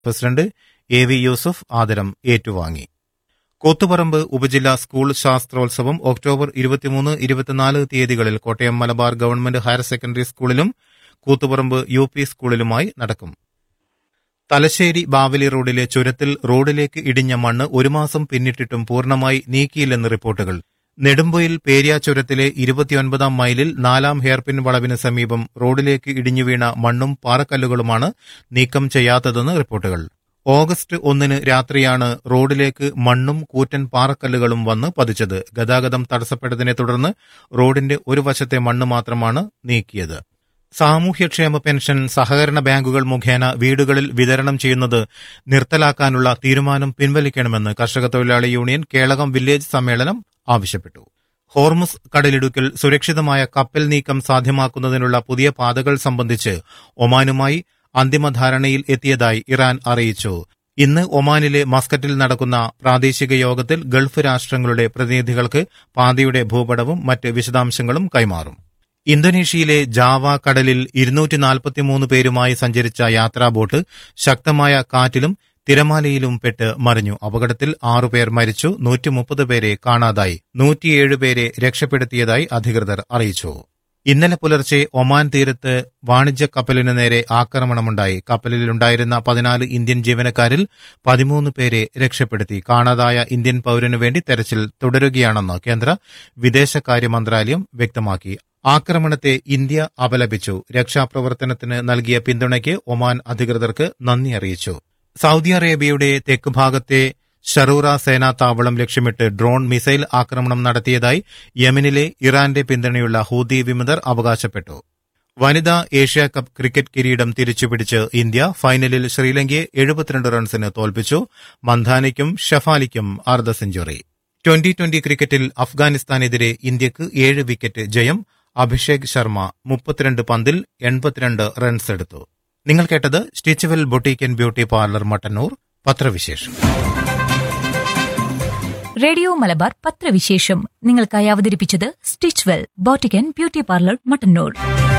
president A V Yusuf ആദരം ഏറ്റുവാങ്ങി കൂത്തുപറമ്പ് ഉപജില്ലാ സ്കൂൾ ശാസ്ത്രോത്സവം ഒക്ടോബർ ഇരുപത്തിമൂന്ന് ഇരുപത്തിനാല് തീയതികളിൽ Kottayam Malabar government higher secondary സ്കൂളിലും കൂത്തുപറമ്പ് യു പി സ്കൂളിലുമായി നടക്കും തലശ്ശേരി ബാവലി റോഡിലെ ചുരത്തിൽ റോഡിലേക്ക് ഇടിഞ്ഞ മണ്ണ് ഒരു മാസം പിന്നിട്ടിട്ടും പൂർണ്ണമായി നീക്കിയില്ലെന്ന് റിപ്പോർട്ടുകൾ നെടുമ്പൊയിൽ പേര്യ ചുരത്തിലെ ഇരുപത്തിയൊൻപതാം മൈലിൽ നാലാം ഹെയർപിൻ വളവിന് സമീപം റോഡിലേക്ക് ഇടിഞ്ഞു വീണ മണ്ണും പാറക്കല്ലുകളുമാണ് നീക്കം ചെയ്യാത്തതെന്ന് റിപ്പോർട്ടുകൾ ഓഗസ്റ്റ് ഒന്നിന് രാത്രിയാണ് റോഡിലേക്ക് മണ്ണും കൂറ്റൻ പാറക്കല്ലുകളും വന്ന് പതിച്ചത് ഗതാഗതം തടസ്സപ്പെട്ടതിനെ തുടർന്ന് റോഡിന്റെ ഒരു വശത്തെ മണ്ണ് മാത്രമാണ് നീക്കിയത് സാമൂഹ്യക്ഷേമ പെൻഷൻ സഹകരണ ബാങ്കുകൾ മുഖേന വീടുകളിൽ വിതരണം ചെയ്യുന്നത് നിർത്തലാക്കാനുള്ള തീരുമാനം പിൻവലിക്കണമെന്ന് കർഷക തൊഴിലാളി യൂണിയൻ കേളകം വില്ലേജ് സമ്മേളനം ആവശ്യപ്പെട്ടു ഹോർമുസ് കടലിടുക്കിൽ സുരക്ഷിതമായ കപ്പൽ നീക്കം സാധ്യമാക്കുന്നതിനുള്ള പുതിയ പാതകൾ സംബന്ധിച്ച് ഒമാനുമായി അന്തിമ ധാരണയിൽ എത്തിയതായി ഇറാൻ അറിയിച്ചു ഇന്ന് ഒമാനിലെ മസ്കറ്റിൽ നടക്കുന്ന പ്രാദേശിക യോഗത്തിൽ ഗൾഫ് രാഷ്ട്രങ്ങളുടെ പ്രതിനിധികൾക്ക് പാതയുടെ ഭൂപടവും മറ്റ് വിശദാംശങ്ങളും കൈമാറും ഇന്തോനേഷ്യയിലെ ജാവ കടലിൽ ഇരുന്നൂറ്റി നാൽപ്പത്തിമൂന്ന് പേരുമായി സഞ്ചരിച്ച യാത്രാ ബോട്ട് ശക്തമായ കാറ്റിലും തിരമാലയിലും പെട്ട് മറിഞ്ഞു അപകടത്തിൽ ആറുപേർ മരിച്ചു നൂറ്റി മുപ്പത് പേരെ കാണാതായി നൂറ്റിയേഴ് പേരെ രക്ഷപ്പെടുത്തിയതായി അധികൃതർ അറിയിച്ചു ഇന്നലെ പുലർച്ചെ ഒമാൻ തീരത്ത് വാണിജ്യ കപ്പലിനു നേരെ ആക്രമണമുണ്ടായി കപ്പലിലുണ്ടായിരുന്ന പതിനാല് ഇന്ത്യൻ ജീവനക്കാരിൽ പതിമൂന്ന് പേരെ രക്ഷപ്പെടുത്തി കാണാതായ ഇന്ത്യൻ പൌരനു വേണ്ടി തെരച്ചിൽ തുടരുകയാണെന്ന് കേന്ദ്ര വിദേശകാര്യ മന്ത്രാലയം വ്യക്തമാക്കി ആക്രമണത്തെ ഇന്ത്യ അപലപിച്ചു രക്ഷാപ്രവർത്തനത്തിന് നൽകിയ പിന്തുണയ്ക്ക് ഒമാൻ അധികൃതർക്ക് നന്ദി അറിയിച്ചു സൗദി അറേബ്യയുടെ തെക്ക് ഭാഗത്തെ ഷറൂറ സേനാ താവളം ലക്ഷ്യമിട്ട് ഡ്രോൺ മിസൈൽ ആക്രമണം നടത്തിയതായി യമനിലെ ഇറാന്റെ പിന്തുണയുള്ള ഹൂതി വിമതർ അവകാശപ്പെട്ടു വനിതാ ഏഷ്യ കപ്പ് ക്രിക്കറ്റ് കിരീടം തിരിച്ചുപിടിച്ച് ഇന്ത്യ ഫൈനലിൽ ശ്രീലങ്കയെ എഴുപത്തിരണ്ട് റൺസിന് തോൽപ്പിച്ചു മന്ധാനിക്കും ഷഫാലിക്കും അർദ്ധ സെഞ്ചുറി ട്വന്റി ട്വന്റി ക്രിക്കറ്റിൽ അഫ്ഗാനിസ്ഥാനെതിരെ ഇന്ത്യക്ക് ഏഴ് വിക്കറ്റ് ജയം അഭിഷേക് ശർമ്മ മുപ്പത്തിരണ്ട് പന്തിൽ എൺപത്തിരണ്ട് റൺസ് എടുത്തു നിങ്ങൾ കേട്ടത് Stitchwell boutique and beauty parlour Mattannur പത്രവിശേഷം റേഡിയോ മലബാർ പത്രവിശേഷം നിങ്ങൾക്കായി അവതരിപ്പിച്ചത് Stitchwell boutique and beauty parlour Mattannur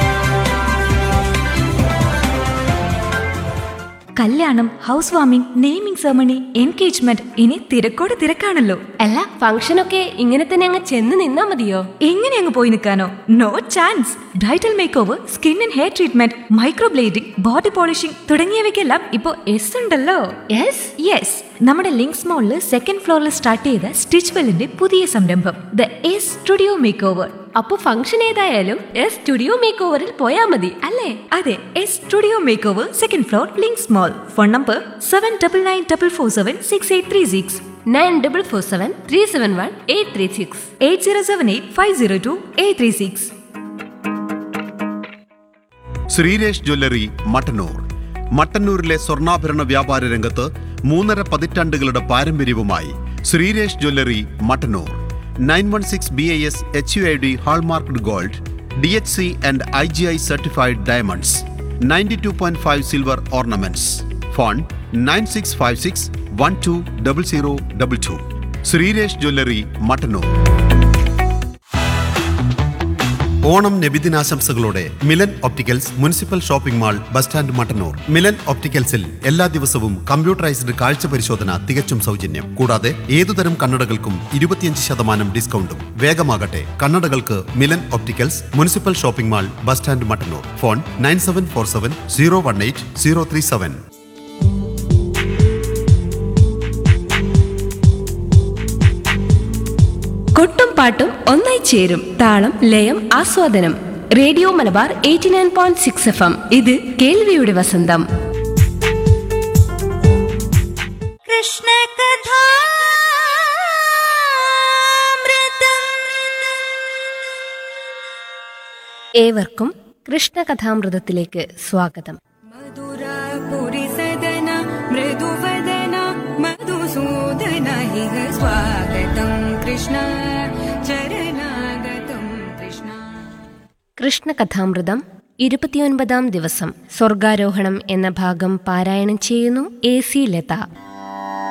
കല്യാണം house warming naming ceremony engagement ഇനി തിരക്കോട് തിരക്കാണല്ലോ അല്ല ഫംഗ്ഷനൊക്കെ ഇങ്ങനെ തന്നെ അങ്ങ് ചെന്ന് നിന്നാ മതിയോ എങ്ങനെ അങ്ങ് പോയി നിൽക്കാനോ no chance bridal makeover skin and hair treatment microblading body polishing തുടങ്ങിയവയ്ക്കെല്ലാം ഇപ്പോൾ എസ് ഉണ്ടല്ലോ യെസ് യെസ് നമ്മുടെ ലിങ്ക്സ് മോളിൽ സെക്കൻഡ് ഫ്ലോറിൽ സ്റ്റാർട്ട് ചെയ്ത സ്റ്റിച്ച് വെല്ലിന്റെ പുതിയ സംരംഭം the S studio makeover അപ്പൊ ഫംഗ്ഷൻ ഏതായാലും എസ് സ്റ്റുഡിയോ മേക്ക് ഓവറിൽ പോയാ മതി അല്ലേ അതെ S studio makeover second floor Links mall phone number seven double nine double four seven six eight three six nine double four seven three seven one eight three six eight zero seven eight five zero two eight three six Sreeresh jewellery Mattannur മട്ടന്നൂരിലെ സ്വർണ്ണാഭരണ വ്യാപാര രംഗത്ത് മൂന്നര പതിറ്റാണ്ടുകളുടെ പാരമ്പര്യവുമായി Sreeresh jewellery Mattannur nine one six B I S H U I D hallmarked gold D H C and I G I certified diamonds ninety two point five silver ornaments phone nine six five six one two double zero double two Sreeresh jewellery Mattannur Onam നബിദിനാശംസകളോടെ Milan opticals municipal shopping mall bus stand Mattannur Milan ഒപ്റ്റിക്കൽസിൽ എല്ലാ ദിവസവും computerised കാഴ്ച പരിശോധന തികച്ചും സൗജന്യം കൂടാതെ ഏതുതരം കണ്ണടകൾക്കും ഇരുപത്തിയഞ്ച് ശതമാനം ഡിസ്കൗണ്ടും വേഗമാകട്ടെ കണ്ണടകൾക്ക് Milan opticals municipal shopping mall bus stand Mattannur phone nine seven four seven zero one eight zero three seven കൊട്ടും പാട്ടും ഒന്നായി ചേരും താളം ലയം ആസ്വാദനം radio Malabar eighty nine point six F M ഇത് കേൾവിയുടെ വസന്തം ഏവർക്കും കൃഷ്ണകഥാമൃതത്തിലേക്ക് സ്വാഗതം मधुरापुरिसदन मृदुवदन मधुसूदन इह स्वागतं कृष्ण चरणागतं कृष्ण കൃഷ്ണകഥാമൃതം ഇരുപത്തിയൊൻപതാം ദിവസം സ്വർഗാരോഹണം എന്ന ഭാഗം പാരായണം ചെയ്യുന്നു എ സി ലത